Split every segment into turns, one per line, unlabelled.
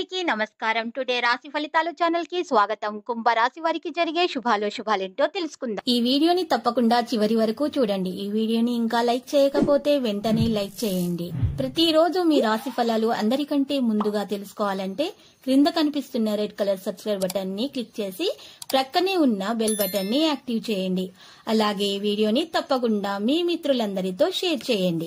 అందరికీ నమస్కారం టుడే రాశి ఫలితాలు ఛానల్ కి స్వాగతం కుంభ రాశి వారికి జరిగే శుభాలు శుభాలేంటో తెలుసుకుందాం
ఈ వీడియోని తప్పకుండా చివరి వరకు చూడండి ఈ వీడియోని ఇంకా లైక్ చేయకపోతే వెంటనే లైక్ చేయండి ప్రతిరోజు మీ రాశి ఫలాలు అందరికంటే ముందుగా తెలుసుకోవాలంటే క్రింద కనిపిస్తున్న రెడ్ కలర్ సబ్స్క్రైబ్ బటన్ ని క్లిక్ చేసి ప్రక్కనే ఉన్న బెల్ బటన్ ని యాక్టివ్ చేయండి అలాగే ఈ వీడియోని తప్పకుండా మీ మిత్రులందరితో షేర్ చేయండి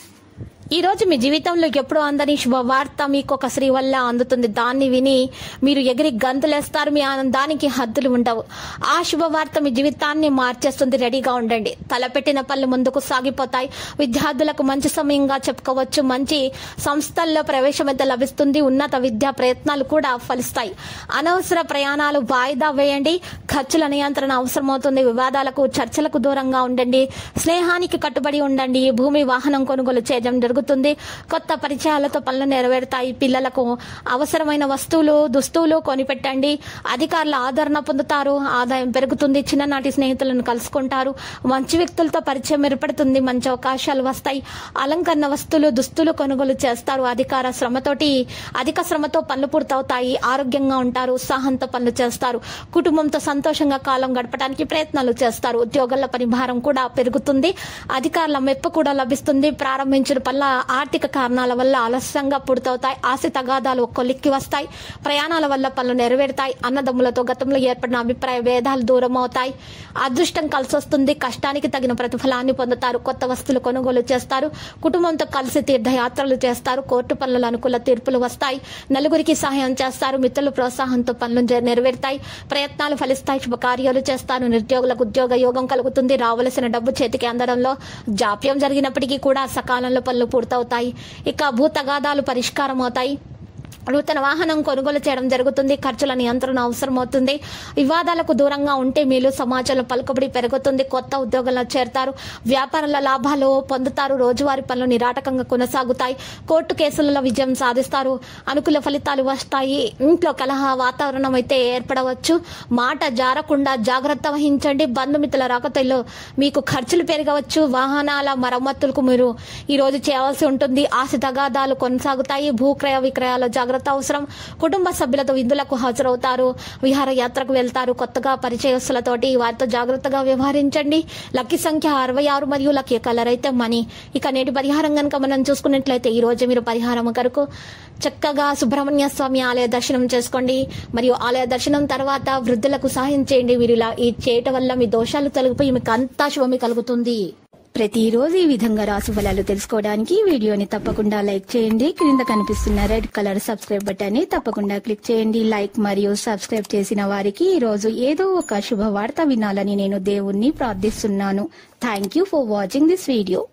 ఈ రోజు మీ జీవితంలో ఎప్పుడు అందని శుభవార్త మీకు ఒక స్త్రీ వల్ల అందుతుంది దాన్ని విని మీరు ఎగిరి గంతులేస్తారు మీ ఆనందానికి హద్దులు ఉండవు ఆ శుభవార్త మీ జీవితాన్ని మార్చేస్తుంది రెడీగా ఉండండి తలపెట్టిన పనులు ముందుకు సాగిపోతాయి విద్యార్థులకు మంచి సమయంగా చెప్పుకోవచ్చు మంచి సంస్థల్లో ప్రవేశం అయితే లభిస్తుంది ఉన్నత విద్యా ప్రయత్నాలు కూడా ఫలిస్తాయి అనవసర ప్రయాణాలు వాయిదా వేయండి ఖర్చుల నియంత్రణ అవసరమవుతుంది వివాదాలకు చర్చలకు దూరంగా ఉండండి స్నేహానికి కట్టుబడి ఉండండి భూమి వాహనం కొనుగోలు చేయడం జరుగుతుంది కొత్త పరిచయాలతో పనులు నెరవేరుతాయి పిల్లలకు అవసరమైన వస్తువులు దుస్తువులు కొనిపెట్టండి అధికారుల ఆదరణ పొందుతారు ఆదాయం పెరుగుతుంది చిన్ననాటి స్నేహితులను కలుసుకుంటారు మంచి వ్యక్తులతో పరిచయం ఏర్పడుతుంది మంచి అవకాశాలు వస్తాయి అలంకరణ వస్తువులు దుస్తులు కొనుగోలు చేస్తారు అధికార శ్రమతోటి అధిక శ్రమతో పనులు పూర్తవుతాయి ఆరోగ్యంగా ఉంటారు ఉత్సాహంతో పనులు చేస్తారు కుటుంబంతో సంతోషంగా కాలం గడపడానికి ప్రయత్నాలు చేస్తారు ఉద్యోగాల పని భారం కూడా పెరుగుతుంది అధికారుల మెప్పు కూడా లభిస్తుంది ప్రారంభించిన పనుల ఆర్థిక కారణాల వల్ల ఆలస్యంగా పూర్తవుతాయి ఆశ తగాదాలు ఒక్కొలిక్కి వస్తాయి ప్రయాణాల వల్ల పనులు నెరవేరుతాయి అన్నదమ్ములతో గతంలో ఏర్పడిన అభిప్రాయ భేదాలు దూరం అవుతాయి అదృష్టం కలిసి వస్తుంది కష్టానికి తగిన ప్రతిఫలాన్ని పొందుతారు కొత్త వస్తువులు కొనుగోలు చేస్తారు కుటుంబంతో కలిసి తీర్థయాత్రలు చేస్తారు కోర్టు పనుల అనుకూల తీర్పులు వస్తాయి నలుగురికి సహాయం చేస్తారు మిత్రుల ప్రోత్సాహంతో పనులు జ- నెరవేరుతాయి ప్రయత్నాలు ఫలిస్తాయి శుభకార్యాలు చేస్తారు నిరుద్యోగులకు ఉద్యోగ యోగం కలుగుతుంది రావలసిన డబ్బు చేతికి అందడంలో జాప్యం జరిగినప్పటికీ కూడా సకాలంలో పనులు పూర్తవుతాయి ఇక భూతగాదాలు పరిష్కారం అవుతాయి నూతన వాహనం కొనుగోలు చేయడం జరుగుతుంది ఖర్చుల నియంత్రణ అవసరమవుతుంది వివాదాలకు దూరంగా ఉంటే మీలు సమాజంలో పలుకుబడి పెరుగుతుంది కొత్త ఉద్యోగంలో చేరతారు వ్యాపారాల లాభాలు పొందుతారు రోజువారీ పనులు నిరాటకంగా కొనసాగుతాయి కోర్టు కేసులలో విజయం సాధిస్తారు అనుకూల ఫలితాలు వస్తాయి ఇంట్లో కలహ వాతావరణం అయితే ఏర్పడవచ్చు మాట జారకుండా జాగ్రత్త వహించండి బంధుమిత్రుల రాకతలో మీకు ఖర్చులు పెరగవచ్చు వాహనాల మరమ్మతులకు మీరు ఈ రోజు చేయవలసి ఉంటుంది ఆశ తగాదాలు కొనసాగుతాయి భూక్రయ విక్రయాల జాగ్రత్త అవసరం కుటుంబ సభ్యులతో విందులకు హాజరవుతారు విహార యాత్రకు వెళ్తారు కొత్తగా పరిచయస్తులతోటి వారితో జాగ్రత్తగా వ్యవహరించండి లక్కీ సంఖ్య అరవై ఆరు మరియు లక్కీ కలర్ అయితే మనీ ఇక నేటి పరిహారం కనుక మనం చూసుకున్నట్లయితే ఈ రోజు మీరు పరిహారం కొరకు చక్కగా సుబ్రహ్మణ్య స్వామి ఆలయ దర్శనం చేసుకోండి మరియు ఆలయ దర్శనం తర్వాత వృద్ధులకు సహాయం చేయండి మీరు ఇలా ఈ చేయటం వల్ల మీ దోషాలు తొలగిపోయి మీకు అంతా శుభమి కలుగుతుంది
ప్రతిరోజు ఈ విధంగా రాశి ఫలాలు తెలుసుకోవడానికి ఈ వీడియోని తప్పకుండా లైక్ చేయండి క్రింద కనిపిస్తున్న రెడ్ కలర్ సబ్స్క్రైబ్ బటన్ ని తప్పకుండా క్లిక్ చేయండి లైక్ మరియు సబ్స్క్రైబ్ చేసిన వారికి ఈ రోజు ఏదో ఒక శుభవార్త వినాలని నేను దేవుణ్ణి ప్రార్థిస్తున్నాను thank you for watching this video